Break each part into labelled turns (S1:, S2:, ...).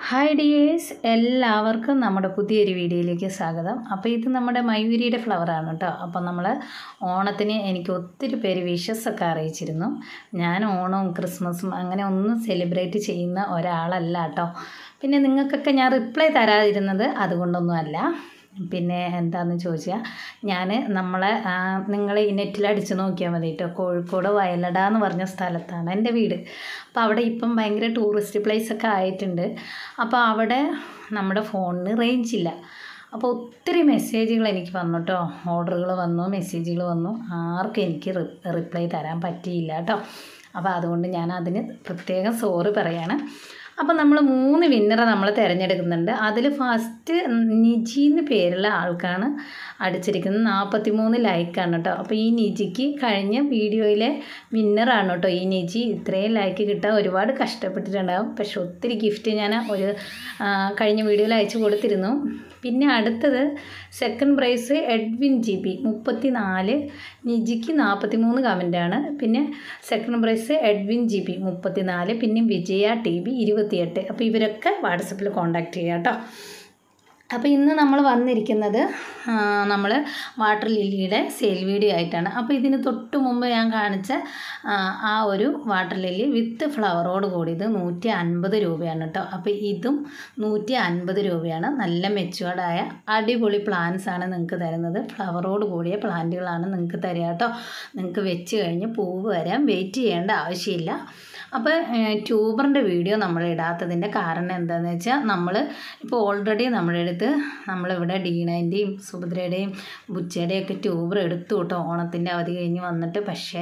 S1: hi dears എല്ലാവർക്കും നമ്മുടെ പുതിയൊരു വീഡിയോയിലേക്ക് സ്വാഗതം അപ്പോൾ ഇത് നമ്മുടെ മയൂരിയുടെ ഫ്ലവറാണ് കേട്ടോ അപ്പോൾ നമ്മൾ ഓണത്തിന് എനിക്ക് ഒത്തിരി പേര് വിഷസ് ഒക്കെ അറിയിച്ചിരുന്നു ഞാൻ ഓണവും ക്രിസ്മസും അങ്ങനെ ഒന്നും സെലിബ്രേറ്റ് ചെയ്യുന്ന ഒരാളല്ല കേട്ടോ പിന്നെ നിങ്ങൾക്കൊക്കെ ഞാൻ റിപ്ലൈ തരാതിരുന്നത് അതുകൊണ്ടൊന്നുമല്ല പിന്നെ എന്താണെന്ന് ചോദിച്ചാൽ ഞാൻ നമ്മളെ നിങ്ങൾ ഈ നെറ്റിൽ അടിച്ച് നോക്കിയാൽ മതി കേട്ടോ കോഴിക്കോട് വയലട എന്ന് പറഞ്ഞ സ്ഥലത്താണ് എൻ്റെ വീട് അപ്പോൾ അവിടെ ഇപ്പം ഭയങ്കര ടൂറിസ്റ്റ് പ്ലേസ് ഒക്കെ ആയിട്ടുണ്ട് അപ്പോൾ അവിടെ നമ്മുടെ ഫോണിന് റേഞ്ച് ഇല്ല അപ്പോൾ ഒത്തിരി മെസ്സേജുകൾ എനിക്ക് വന്നു കേട്ടോ ഓർഡറുകൾ വന്നു മെസ്സേജുകൾ വന്നു ആർക്കും എനിക്ക് റിപ്ലൈ തരാൻ പറ്റിയില്ല കേട്ടോ അപ്പോൾ അതുകൊണ്ട് ഞാൻ അതിന് പ്രത്യേകം സോറി പറയാണ് അപ്പോൾ നമ്മൾ മൂന്ന് വിന്നറെ നമ്മൾ തിരഞ്ഞെടുക്കുന്നുണ്ട് അതിൽ ഫസ്റ്റ് നിജി എന്ന് പേരുള്ള ആൾക്കാണ് അടിച്ചിരിക്കുന്നത് നാൽപ്പത്തി മൂന്ന് ലൈക്കാണ് കേട്ടോ അപ്പോൾ ഈ നിജിക്ക് കഴിഞ്ഞ വീഡിയോയിലെ വിന്നറാണ് കേട്ടോ ഈ നിജി ഇത്രയും ലൈക്ക് കിട്ടാൻ ഒരുപാട് കഷ്ടപ്പെട്ടിട്ടുണ്ടാകും പക്ഷെ ഒത്തിരി ഗിഫ്റ്റ് ഞാൻ ഒരു കഴിഞ്ഞ വീഡിയോയിൽ അയച്ചു കൊടുത്തിരുന്നു പിന്നെ അടുത്തത് second prize Edwin G B മുപ്പത്തി നാല് നിജിക്ക് നാൽപ്പത്തി മൂന്ന് കമൻറ്റാണ് പിന്നെ second prize Edwin G B മുപ്പത്തി നാല് പിന്നെ വിജയ ടി ബി ഇരുപത്തിയെട്ട് അപ്പോൾ ഇവരൊക്കെ വാട്സപ്പിൽ കോൺടാക്റ്റ് ചെയ്യാം കേട്ടോ അപ്പോൾ ഇന്ന് നമ്മൾ വന്നിരിക്കുന്നത് നമ്മൾ വാട്ടർ ലില്ലിയുടെ സെയിൽ വീഡിയോ ആയിട്ടാണ് അപ്പോൾ ഇതിന് തൊട്ട് മുമ്പ് ഞാൻ കാണിച്ച ആ ഒരു വാട്ടർ ലില്ലി വിത്ത് ഫ്ലവറോട് കൂടിയത് നൂറ്റി അൻപത് രൂപയാണ് കേട്ടോ അപ്പോൾ ഇതും നൂറ്റി അൻപത് രൂപയാണ് നല്ല മെച്ചുവേർഡായ അടിപൊളി പ്ലാന്റ്സ് ആണ് നിങ്ങൾക്ക് തരുന്നത് ഫ്ലവറോട് കൂടിയ പ്ലാന്റുകളാണ് നിങ്ങൾക്ക് തരിക കേട്ടോ നിങ്ങൾക്ക് വെച്ച് കഴിഞ്ഞ് പൂവ് വരാൻ വെയിറ്റ് ചെയ്യേണ്ട ആവശ്യമില്ല അപ്പോൾ ട്യൂബറിൻ്റെ വീഡിയോ നമ്മൾ ഇടാത്തതിൻ്റെ കാരണം എന്താണെന്ന് വെച്ചാൽ നമ്മൾ ഇപ്പോൾ ഓൾറെഡി നമ്മുടെ അടുത്ത് നമ്മളിവിടെ ഡീനേൻ്റെയും സുഭദ്രയുടെയും ബുച്ചയുടെയും ഒക്കെ ട്യൂബർ എടുത്തു കേട്ടോ ഓണത്തിൻ്റെ അവധി കഴിഞ്ഞ് വന്നിട്ട് പക്ഷേ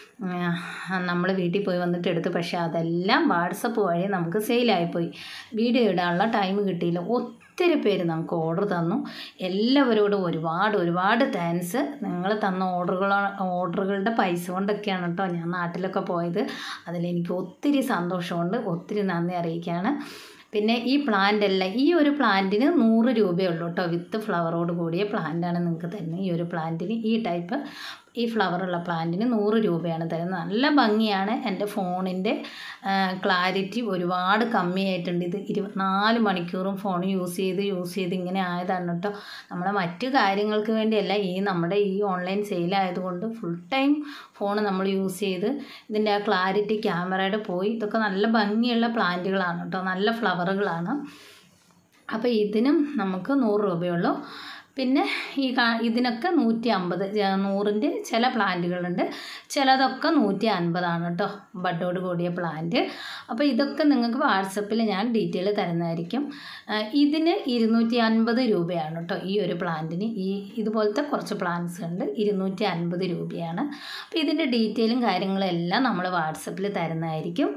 S1: നമ്മൾ വീട്ടിൽ പോയി വന്നിട്ട് എടുത്തു പക്ഷേ അതെല്ലാം വാട്സപ്പ് വഴി നമുക്ക് സെയിലായിപ്പോയി വീഡിയോ ഇടാനുള്ള ടൈം കിട്ടിയില്ല ഒത്തിരി പേര് നമുക്ക് ഓർഡർ തന്നു എല്ലാവരോടും ഒരുപാട് ഒരുപാട് താങ്ക്സ് നിങ്ങൾ തന്ന ഓർഡറുകൾ ഓർഡറുകളുടെ പൈസ കൊണ്ടൊക്കെയാണ് കേട്ടോ ഞാൻ നാട്ടിലൊക്കെ പോയത് അതിലെനിക്ക് ഒത്തിരി സന്തോഷമുണ്ട് ഒത്തിരി നന്ദി അറിയിക്കുകയാണ് പിന്നെ ഈ പ്ലാന്റ് എല്ലാം ഈ ഒരു പ്ലാന്റിന് നൂറ് രൂപയുള്ളൂ കേട്ടോ വിത്ത് ഫ്ലവറോട് കൂടിയ പ്ലാന്റാണ് നിങ്ങൾക്ക് തരുന്നത് ഈ ഒരു പ്ലാന്റിന് ഈ ടൈപ്പ് ഈ ഫ്ലവറുള്ള പ്ലാന്റിന് നൂറ് രൂപയാണ് തരുന്നത് നല്ല ഭംഗിയാണ് എൻ്റെ ഫോണിൻ്റെ ക്ലാരിറ്റി ഒരുപാട് കമ്മിയായിട്ടുണ്ട് ഇത് ഇരുപത്തിനാല് മണിക്കൂറും ഫോൺ യൂസ് ചെയ്ത് യൂസ് ചെയ്ത് ഇങ്ങനെ ആയതാണ് കേട്ടോ നമ്മളെ മറ്റു കാര്യങ്ങൾക്ക് വേണ്ടിയല്ല ഈ നമ്മുടെ ഈ ഓൺലൈൻ സെയിലായതുകൊണ്ട് ഫുൾ ടൈം ഫോൺ നമ്മൾ യൂസ് ചെയ്ത് ഇതിൻ്റെ ആ ക്ലാരിറ്റി ക്യാമറയുടെ പോയി ഇതൊക്കെ നല്ല ഭംഗിയുള്ള പ്ലാന്റുകളാണ് കേട്ടോ നല്ല ഫ്ലവറുകളാണ് അപ്പോൾ ഇതിനും നമുക്ക് നൂറ് രൂപയുള്ളൂ പിന്നെ ഈ ഇതിനൊക്കെ നൂറ്റി അമ്പത് നൂറിൻ്റെ ചില പ്ലാന്റുകളുണ്ട് ചിലതൊക്കെ നൂറ്റി അൻപതാണ് കേട്ടോ ബഡോട് കൂടിയ പ്ലാന്റ് അപ്പോൾ ഇതൊക്കെ നിങ്ങൾക്ക് വാട്സപ്പിൽ ഞാൻ ഡീറ്റെയിൽ തരുന്നതായിരിക്കും ഇതിന് ഇരുന്നൂറ്റി അൻപത് രൂപയാണ് കേട്ടോ ഈ ഒരു പ്ലാന്റിന് ഈ ഇതുപോലത്തെ കുറച്ച് പ്ലാന്റ്സ് ഉണ്ട് ഇരുന്നൂറ്റി അൻപത് രൂപയാണ് അപ്പോൾ ഇതിൻ്റെ ഡീറ്റെയിലും കാര്യങ്ങളും എല്ലാം നമ്മൾ വാട്സപ്പിൽ തരുന്നതായിരിക്കും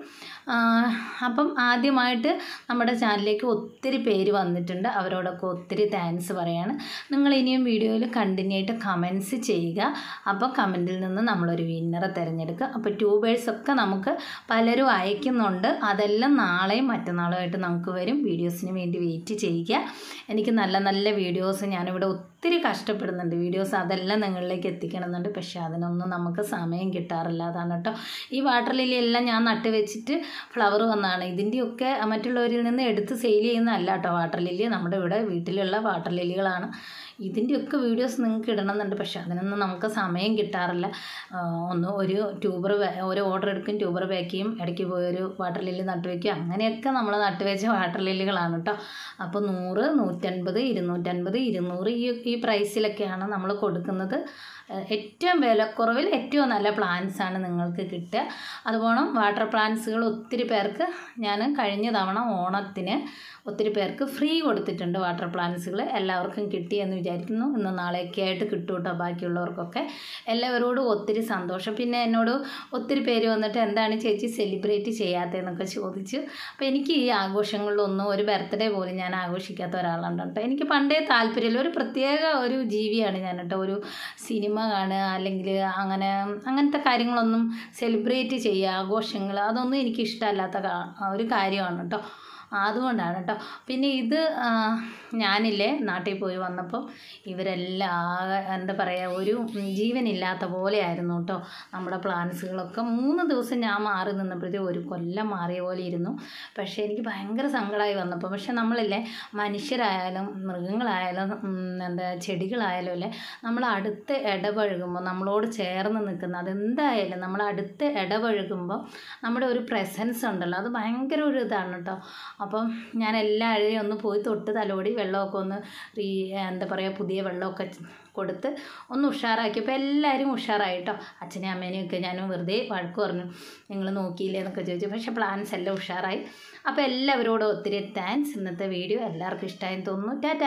S1: അപ്പം ആദ്യമായിട്ട് നമ്മുടെ ചാനലിലേക്ക് ഒത്തിരി പേര് വന്നിട്ടുണ്ട് അവരോടൊക്കെ ഒത്തിരി താങ്ക്സ് പറയാണ് നിങ്ങൾ ഇനിയും വീഡിയോയിൽ കണ്ടിന്യൂ ആയിട്ട് കമൻസ് ചെയ്യുക അപ്പോൾ കമൻറ്റിൽ നിന്ന് നമ്മളൊരു വിന്നറെ തിരഞ്ഞെടുക്കുക അപ്പോൾ ട്യൂബേഴ്സൊക്കെ നമുക്ക് പലരും അയക്കുന്നുണ്ട് അതെല്ലാം നാളെയും മറ്റന്നാളുമായിട്ട് നമുക്ക് വരും വീഡിയോസിന് വേണ്ടി വെയിറ്റ് ചെയ്യുക എനിക്ക് നല്ല നല്ല വീഡിയോസ് ഞാനിവിടെ ഒത്തിരി കഷ്ടപ്പെടുന്നുണ്ട് വീഡിയോസ് അതെല്ലാം നിങ്ങളിലേക്ക് എത്തിക്കണമെന്നുണ്ട് പക്ഷേ അതിനൊന്നും നമുക്ക് സമയം കിട്ടാറില്ല അതാണ് കേട്ടോ ഈ വാട്ടർ ലില്ലി എല്ലാം ഞാൻ നട്ട് വെച്ചിട്ട് ഫ്ലവർ വന്നതാണ് ഇതിൻ്റെയൊക്കെ മറ്റുള്ളവരിൽ നിന്ന് എടുത്ത് സെയിൽ ചെയ്യുന്നതല്ല കേട്ടോ വാട്ടർ ലില്ലി നമ്മുടെ ഇവിടെ വീട്ടിലുള്ള വാട്ടർ ലില്ലികളാണ് ഇതിൻ്റെയൊക്കെ വീഡിയോസ് നിങ്ങൾക്ക് ഇടണമെന്നുണ്ട് പക്ഷെ അതിനൊന്നും നമുക്ക് സമയം കിട്ടാറില്ല ഒന്ന് ഒരു ട്യൂബർ ഒരു ഓർഡർ എടുക്കും ട്യൂബർ പാക്ക് ചെയ്യും ഇടയ്ക്ക് പോയി ഒരു വാട്ടർ ലില്ലി നട്ട് വയ്ക്കും അങ്ങനെയൊക്കെ നമ്മൾ നട്ട് വെച്ച വാട്ടർ ലില്ലികളാണ് കേട്ടോ അപ്പോൾ നൂറ് നൂറ്റൻപത് ഇരുന്നൂറ്റൻപത് ഇരുന്നൂറ് ഈ ഈ പ്രൈസിലൊക്കെയാണ് നമ്മൾ കൊടുക്കുന്നത് ഏറ്റവും വിലക്കുറവിൽ ഏറ്റവും നല്ല പ്ലാന്റ്സ് ആണ് നിങ്ങൾക്ക് കിട്ടുക അതുപോലെ വാട്ടർ പ്ലാന്റ്സുകൾ ഒത്തിരി പേർക്ക് ഞാൻ കഴിഞ്ഞ തവണ ഓണത്തിന് ഒത്തിരി പേർക്ക് ഫ്രീ കൊടുത്തിട്ടുണ്ട് വാട്ടർ പ്ലാന്റ്സുകൾ എല്ലാവർക്കും കിട്ടി എന്ന് വിചാരിക്കുന്നു ഇന്ന് നാളെയൊക്കെ ആയിട്ട് കിട്ടും കേട്ടോ ബാക്കിയുള്ളവർക്കൊക്കെ എല്ലാവരോടും ഒത്തിരി സന്തോഷം പിന്നെ എന്നോട് ഒത്തിരി പേര് വന്നിട്ട് എന്താണ് ചേച്ചി സെലിബ്രേറ്റ് ചെയ്യാത്തതെന്നൊക്കെ ചോദിച്ചു അപ്പോൾ എനിക്ക് ഈ ആഘോഷങ്ങളിലൊന്നും ഒരു ബർത്ത്ഡേ പോലും ഞാൻ ആഘോഷിക്കാത്ത ഒരാളാണ് കേട്ടോ എനിക്ക് പണ്ടേ താല്പര്യമില്ല ഒരു പ്രത്യേക ഒരു ജീവിയാണ് ഞാൻ കേട്ടോ ഒരു സിനിമ കാണുക അല്ലെങ്കിൽ അങ്ങനെ അങ്ങനത്തെ കാര്യങ്ങളൊന്നും സെലിബ്രേറ്റ് ചെയ്യുക ആഘോഷങ്ങൾ അതൊന്നും എനിക്ക് ഇഷ്ടമല്ലാത്ത ഒരു കാര്യമാണ് കേട്ടോ അതുകൊണ്ടാണ് കേട്ടോ പിന്നെ ഇത് ആ, ഞാനില്ലേ നാട്ടിൽ പോയി വന്നപ്പോൾ ഇവരെല്ലാം ആകെ എന്താ പറയുക ഒരു ജീവനില്ലാത്ത പോലെയായിരുന്നു കേട്ടോ നമ്മുടെ പ്ലാന്റ്സുകളൊക്കെ മൂന്ന് ദിവസം ഞാൻ മാറി നിന്നപ്പോഴത്തേക്കും ഒരു കൊല്ലം മാറിയ പോലെ ഇരുന്നു പക്ഷേ എനിക്ക് ഭയങ്കര സങ്കടമായി വന്നപ്പോൾ പക്ഷെ നമ്മളില്ലേ മനുഷ്യരായാലും മൃഗങ്ങളായാലും ഉം, എന്താ ചെടികളായാലും അല്ലേ നമ്മൾ അടുത്ത് ഇടപഴകുമ്പോൾ നമ്മളോട് ചേർന്ന് നിൽക്കുന്ന അതെന്തായാലും നമ്മൾ അടുത്ത് ഇടപഴകുമ്പോൾ നമ്മുടെ ഒരു പ്രസൻസ് ഉണ്ടല്ലോ അത് ഭയങ്കര ഒരു ഇതാണ് കേട്ടോ അപ്പം ഞാൻ എല്ലാവരെയും ഒന്ന് പോയി തൊട്ട് തലോടി വെള്ളമൊക്കെ ഒന്ന് റീ എന്താ പറയുക പുതിയ വെള്ളമൊക്കെ കൊടുത്ത് ഒന്ന് ഉഷാറാക്കിയപ്പോൾ എല്ലാവരും ഉഷാറായി കേട്ടോ അച്ഛനെയും അമ്മേനെയും ഒക്കെ ഞാൻ വെറുതെ വഴക്ക് പറഞ്ഞു നിങ്ങൾ നോക്കിയില്ലേ എന്നൊക്കെ ചോദിച്ചു പക്ഷേ പ്ലാൻസ് എല്ലാം ഉഷാറായി അപ്പോൾ എല്ലാവരോടും ഒത്തിരി താങ്ക്സ് ഇന്നത്തെ വീഡിയോ എല്ലാവർക്കും ഇഷ്ടമായി തോന്നുന്നു ടാറ്റ